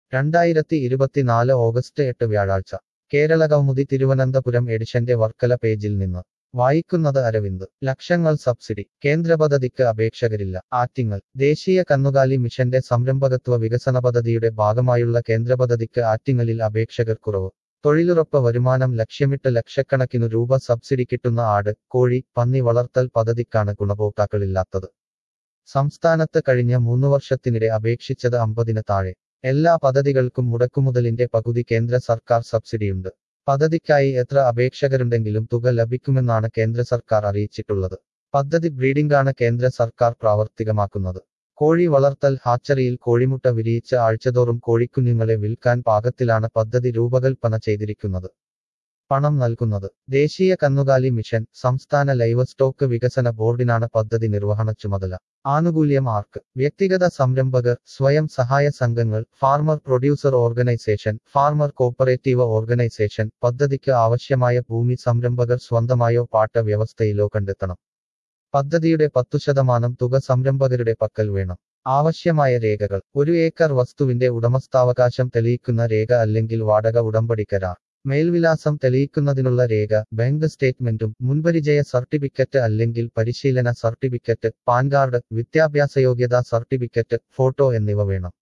രണ്ടായിരത്തി ഇരുപത്തിനാല് ഓഗസ്റ്റ് എട്ട് വ്യാഴാഴ്ച കേരള കൗമുദി തിരുവനന്തപുരം എഡിഷന്റെ വർക്കല പേജിൽ നിന്ന് വായിക്കുന്നത് അരവിന്ദ് ലക്ഷങ്ങൾ സബ്സിഡി കേന്ദ്ര പദ്ധതിക്ക് അപേക്ഷകരില്ല ആറ്റിങ്ങൽ ദേശീയ കന്നുകാലി മിഷന്റെ സംരംഭകത്വ വികസന പദ്ധതിയുടെ ഭാഗമായുള്ള കേന്ദ്ര പദ്ധതിക്ക് ആറ്റിങ്ങലിൽ അപേക്ഷകർ കുറവ് തൊഴിലുറപ്പ് വരുമാനം ലക്ഷ്യമിട്ട് ലക്ഷക്കണക്കിനു രൂപ സബ്സിഡി കിട്ടുന്ന ആട് കോഴി പന്നി വളർത്തൽ പദ്ധതിക്കാണ് ഗുണഭോക്താക്കളില്ലാത്തത് സംസ്ഥാനത്ത് കഴിഞ്ഞ മൂന്നു വർഷത്തിനിടെ അപേക്ഷിച്ചത് അമ്പതിന് താഴെ എല്ലാ പദ്ധതികൾക്കും മുടക്കുമുതലിന്റെ പകുതി കേന്ദ്ര സർക്കാർ സബ്സിഡിയുണ്ട് പദ്ധതിക്കായി എത്ര അപേക്ഷകരുണ്ടെങ്കിലും തുക ലഭിക്കുമെന്നാണ് കേന്ദ്ര സർക്കാർ അറിയിച്ചിട്ടുള്ളത് പദ്ധതി ബ്രീഡിംഗാണ് കേന്ദ്ര സർക്കാർ പ്രാവർത്തികമാക്കുന്നത് കോഴി വളർത്തൽ ഹാച്ചറിയിൽ കോഴിമുട്ട വിരിയിച്ച ആഴ്ചതോറും കോഴിക്കുഞ്ഞുങ്ങളെ വിൽക്കാൻ പാകത്തിലാണ് പദ്ധതി രൂപകൽപ്പന ചെയ്തിരിക്കുന്നത് പണം നൽകുന്നത് ദേശീയ കന്നുകാലി മിഷൻ സംസ്ഥാന ലൈവ് സ്റ്റോക്ക് വികസന ബോർഡിനാണ് പദ്ധതി നിർവഹണ ചുമതല ആനുകൂല്യം ആർക്ക് വ്യക്തിഗത സംരംഭകർ സ്വയം സഹായ സംഘങ്ങൾ farmer producer organisation farmer cooperative organisation പദ്ധതിക്ക് ആവശ്യമായ ഭൂമി സംരംഭകർ സ്വന്തമായോ പാട്ട വ്യവസ്ഥയിലോ കണ്ടെത്തണം പദ്ധതിയുടെ പത്തു ശതമാനം തുക സംരംഭകരുടെ പക്കൽ വേണം ആവശ്യമായ രേഖകൾ ഒരു ഏക്കർ വസ്തുവിന്റെ ഉടമസ്ഥാവകാശം തെളിയിക്കുന്ന രേഖ അല്ലെങ്കിൽ വാടക ഉടമ്പടി കരാർ മേൽവിലാസം തെളിയിക്കുന്നതിനുള്ള രേഖ ബാങ്ക് സ്റ്റേറ്റ്മെന്റും മുൻപരിചയ സർട്ടിഫിക്കറ്റ് അല്ലെങ്കിൽ പരിശീലന സർട്ടിഫിക്കറ്റ് പാൻ കാർഡ് വിദ്യാഭ്യാസയോഗ്യതാ സർട്ടിഫിക്കറ്റ് ഫോട്ടോ എന്നിവ വേണം